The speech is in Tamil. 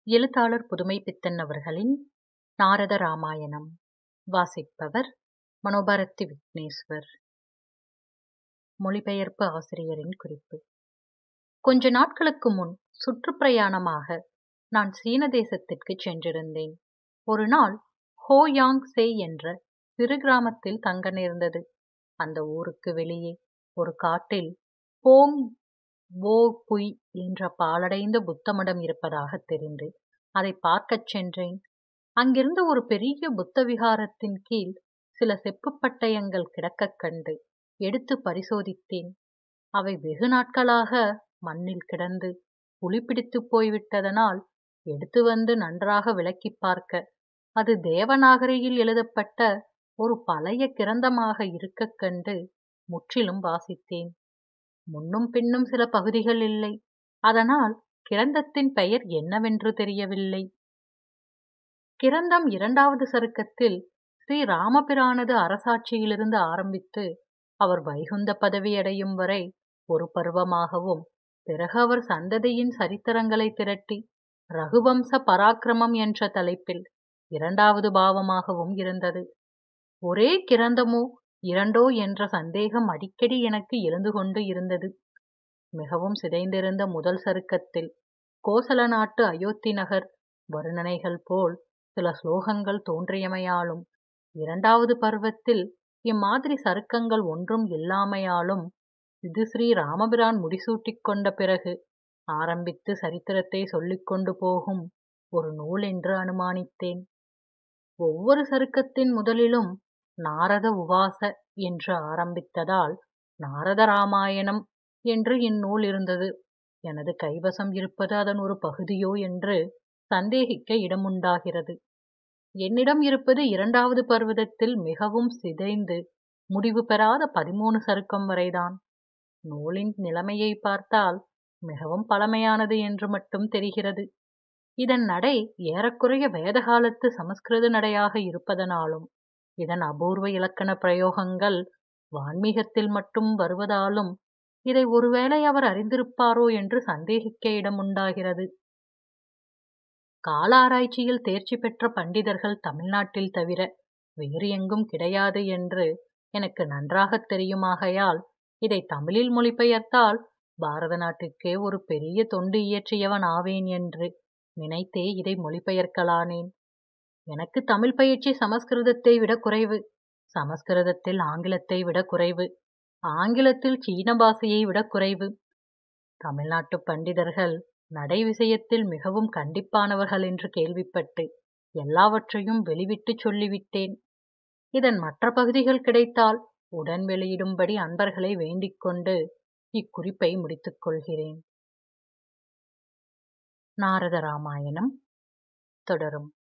எழுத்தாளர் புதுமைப்பித்தன் அவர்களின் நாரத ராமாயணம் வாசிப்பவர் மனோபாரதி விக்னேஸ்வர் மொழிபெயர்ப்பு ஆசிரியரின் குறிப்பு கொஞ்ச நாட்களுக்கு முன் சுற்றுப்பிரயாணமாக நான் சீன தேசத்திற்கு சென்றிருந்தேன் ஒரு நாள் ஹோயாங் சே என்ற சிறு கிராமத்தில் தங்க நேர்ந்தது அந்த ஊருக்கு வெளியே ஒரு காட்டில் போங் வோ புய் என்ற பாலடைந்த புத்தமடம் இருப்பதாக தெரிந்து அதை பார்க்கச் சென்றேன் அங்கிருந்த ஒரு பெரிய புத்த விகாரத்தின் கீழ் சில செப்புப் பட்டயங்கள் கிடக்கக் கண்டு எடுத்து பரிசோதித்தேன் அவை வெகு நாட்களாக மண்ணில் கிடந்து புலி பிடித்து போய்விட்டதனால் எடுத்து வந்து நன்றாக விளக்கிப் பார்க்க அது தேவநாகரியில் எழுதப்பட்ட ஒரு பழைய கிரந்தமாக இருக்கக் கண்டு முற்றிலும் வாசித்தேன் முன்னும் பின்னும் சில பகுதிகள் இல்லை அதனால் கிரந்தத்தின் பெயர் என்னவென்று தெரியவில்லை கிரந்தம் இரண்டாவது சருக்கத்தில் ஸ்ரீ ராமபிரானது அரசாட்சியிலிருந்து ஆரம்பித்து அவர் வைகுந்த பதவி அடையும் வரை ஒரு பருவமாகவும் பிறகு அவர் சந்ததியின் சரித்திரங்களை திரட்டி ரகுவம்ச பராக்கிரமம் என்ற தலைப்பில் இரண்டாவது பாவமாகவும் இருந்தது ஒரே கிரந்தமோ இரண்டோ என்ற சந்தேகம் அடிக்கடி எனக்கு எழுந்து கொண்டு இருந்தது மிகவும் சிதைந்திருந்த முதல் சருக்கத்தில் கோசல நாட்டு அயோத்தி நகர் வருணனைகள் போல் சில ஸ்லோகங்கள் தோன்றியமையாலும் இரண்டாவது பருவத்தில் இம்மாதிரி சருக்கங்கள் ஒன்றும் இல்லாமையாலும் இது ஸ்ரீ ராமபிரான் முடிசூட்டிக் கொண்ட பிறகு ஆரம்பித்து சரித்திரத்தை சொல்லிக்கொண்டு போகும் ஒரு நூல் என்று அனுமானித்தேன் ஒவ்வொரு சருக்கத்தின் முதலிலும் நாரத உவாச என்று ஆரம்பித்ததால் நாரத ராமாயணம் என்று இந்நூல் இருந்தது எனது கைவசம் இருப்பது அதன் ஒரு பகுதியோ என்று சந்தேகிக்க இடமுண்டாகிறது என்னிடம் இருப்பது இரண்டாவது பர்வதத்தில் மிகவும் சிதைந்து முடிவு பெறாத பதிமூணு சருக்கம் வரைதான் நூலின் நிலைமையை பார்த்தால் மிகவும் பழமையானது என்று மட்டும் தெரிகிறது இதன் நடை ஏறக்குறைய வேதகாலத்து சமஸ்கிருத நடையாக இருப்பதனாலும் இதன் அபூர்வ இலக்கண பிரயோகங்கள் வான்மீகத்தில் மட்டும் வருவதாலும் இதை ஒருவேளை அவர் அறிந்திருப்பாரோ என்று சந்தேகிக்க இடமுண்டாகிறது கால ஆராய்ச்சியில் தேர்ச்சி பெற்ற பண்டிதர்கள் தமிழ்நாட்டில் தவிர வேறு எங்கும் கிடையாது என்று எனக்கு நன்றாக தெரியுமாகையால் இதை தமிழில் மொழிபெயர்த்தால் பாரத நாட்டுக்கே ஒரு பெரிய தொண்டு இயற்றியவன் ஆவேன் என்று நினைத்தே இதை மொழிபெயர்க்கலானேன் எனக்கு தமிழ் பயிற்சி சமஸ்கிருதத்தை விட குறைவு சமஸ்கிருதத்தில் ஆங்கிலத்தை விட குறைவு ஆங்கிலத்தில் சீன பாஷையை விட குறைவு தமிழ்நாட்டு பண்டிதர்கள் நடை விஷயத்தில் மிகவும் கண்டிப்பானவர்கள் என்று கேள்விப்பட்டு எல்லாவற்றையும் வெளிவிட்டு சொல்லிவிட்டேன் இதன் மற்ற பகுதிகள் கிடைத்தால் உடன் வெளியிடும்படி அன்பர்களை வேண்டிக் கொண்டு இக்குறிப்பை முடித்துக் கொள்கிறேன் நாரத ராமாயணம் தொடரும்